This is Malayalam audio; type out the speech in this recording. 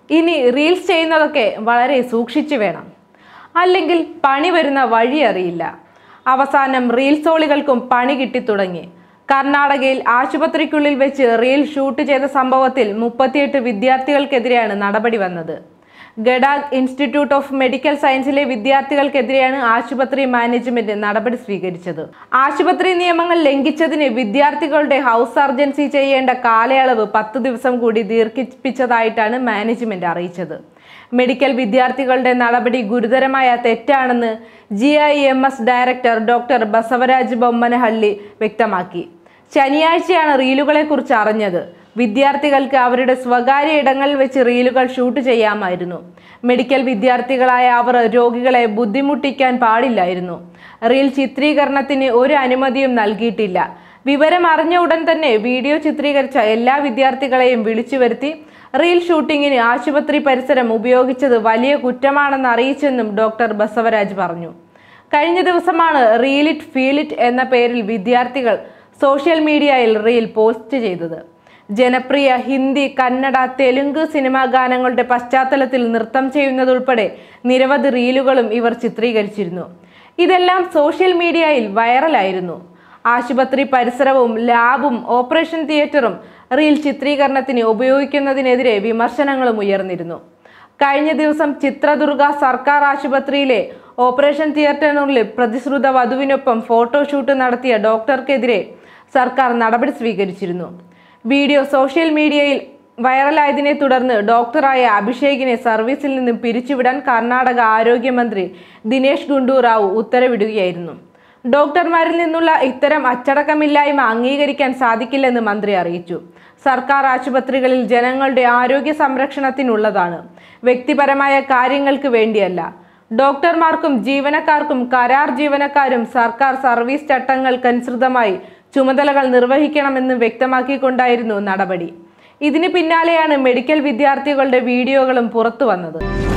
ഇനി റീൽസ് ചെയ്യുന്നതൊക്കെ വളരെ സൂക്ഷിച്ചു വേണം അല്ലെങ്കിൽ പണി വരുന്ന വഴി അറിയില്ല അവസാനം റീൽസോളികൾക്കും പണി കിട്ടിത്തുടങ്ങി കർണാടകയിൽ ആശുപത്രിക്കുള്ളിൽ വെച്ച് റീൽ ഷൂട്ട് ചെയ്ത സംഭവത്തിൽ മുപ്പത്തിയെട്ട് വിദ്യാർത്ഥികൾക്കെതിരെയാണ് നടപടി വന്നത് ഗഡാഗ് ഇൻസ്റ്റിറ്റ്യൂട്ട് ഓഫ് മെഡിക്കൽ സയൻസിലെ വിദ്യാർത്ഥികൾക്കെതിരെയാണ് ആശുപത്രി മാനേജ്മെന്റ് നടപടി സ്വീകരിച്ചത് ആശുപത്രി നിയമങ്ങൾ ലംഘിച്ചതിന് വിദ്യാർത്ഥികളുടെ ഹൗസ് സർജൻസി ചെയ്യേണ്ട കാലയളവ് പത്ത് ദിവസം കൂടി ദീർഘിപ്പിച്ചതായിട്ടാണ് മാനേജ്മെന്റ് അറിയിച്ചത് മെഡിക്കൽ വിദ്യാർത്ഥികളുടെ നടപടി ഗുരുതരമായ തെറ്റാണെന്ന് G I M S director doctor Basavaraj Bommanahalli വ്യക്തമാക്കി ശനിയാഴ്ചയാണ് റീലുകളെ കുറിച്ച് അറിഞ്ഞത് വിദ്യാർത്ഥികൾക്ക് അവരുടെ സ്വകാര്യ ഇടങ്ങളിൽ വെച്ച് റീലുകൾ ഷൂട്ട് ചെയ്യാമായിരുന്നു മെഡിക്കൽ വിദ്യാർത്ഥികളായ അവർ രോഗികളെ ബുദ്ധിമുട്ടിക്കാൻ പാടില്ലായിരുന്നു റീൽ ചിത്രീകരണത്തിന് ഒരു അനുമതിയും നൽകിയിട്ടില്ല വിവരം അറിഞ്ഞ ഉടൻ തന്നെ വീഡിയോ ചിത്രീകരിച്ച എല്ലാ വിദ്യാർത്ഥികളെയും വിളിച്ചു വരുത്തി റീൽ ഷൂട്ടിങ്ങിന് ആശുപത്രി പരിസരം ഉപയോഗിച്ചത് വലിയ കുറ്റമാണെന്ന് അറിയിച്ചെന്നും ഡോക്ടർ ബസവരാജ് പറഞ്ഞു കഴിഞ്ഞ ദിവസമാണ് റീൽ ഇറ്റ് ഫീൽ ഇറ്റ് എന്ന പേരിൽ വിദ്യാർത്ഥികൾ സോഷ്യൽ മീഡിയയിൽ റീൽ പോസ്റ്റ് ചെയ്തത് ജനപ്രിയ ഹിന്ദി കന്നഡ തെലുങ്ക് സിനിമാ ഗാനങ്ങളുടെ പശ്ചാത്തലത്തിൽ നൃത്തം ചെയ്യുന്നതുൾപ്പെടെ നിരവധി റീലുകളും ഇവർ ചിത്രീകരിച്ചിരുന്നു ഇതെല്ലാം സോഷ്യൽ മീഡിയയിൽ വൈറലായിരുന്നു ആശുപത്രി പരിസരവും ലാബും ഓപ്പറേഷൻ തിയേറ്ററും റീൽ ചിത്രീകരണത്തിന് ഉപയോഗിക്കുന്നതിനെതിരെ വിമർശനങ്ങളും ഉയർന്നിരുന്നു കഴിഞ്ഞ ദിവസം ചിത്രദുർഗ സർക്കാർ ആശുപത്രിയിലെ ഓപ്പറേഷൻ തിയേറ്ററിനുള്ളിൽ പ്രതിശ്രുത വധുവിനൊപ്പം ഫോട്ടോഷൂട്ട് നടത്തിയ ഡോക്ടർക്കെതിരെ സർക്കാർ നടപടി സ്വീകരിച്ചിരുന്നു വീഡിയോ സോഷ്യൽ മീഡിയയിൽ വൈറലായതിനെ തുടർന്ന് ഡോക്ടറായ അഭിഷേകിനെ സർവീസിൽ നിന്നും പിരിച്ചുവിടാൻ കർണാടക ആരോഗ്യമന്ത്രി ദിനേശ് ഗുണ്ടൂറാവു ഉത്തരവിടുകയായിരുന്നു ഡോക്ടർമാരിൽ നിന്നുള്ള ഇത്തരം അച്ചടക്കമില്ലായ്മ അംഗീകരിക്കാൻ സാധിക്കില്ലെന്ന് മന്ത്രി അറിയിച്ചു സർക്കാർ ആശുപത്രികളിൽ ജനങ്ങളുടെ ആരോഗ്യ സംരക്ഷണത്തിനുള്ളതാണ് വ്യക്തിപരമായ കാര്യങ്ങൾക്ക് വേണ്ടിയല്ല ഡോക്ടർമാർക്കും ജീവനക്കാർക്കും കരാർ ജീവനക്കാരും സർക്കാർ സർവീസ് ചട്ടങ്ങൾക്കനുസൃതമായി ചുമതലകൾ നിർവഹിക്കണമെന്ന് വ്യക്തമാക്കിക്കൊണ്ടായിരുന്നു നടപടി ഇതിന് പിന്നാലെയാണ് മെഡിക്കൽ വിദ്യാർത്ഥികളുടെ വീഡിയോകളും പുറത്തു വന്നത്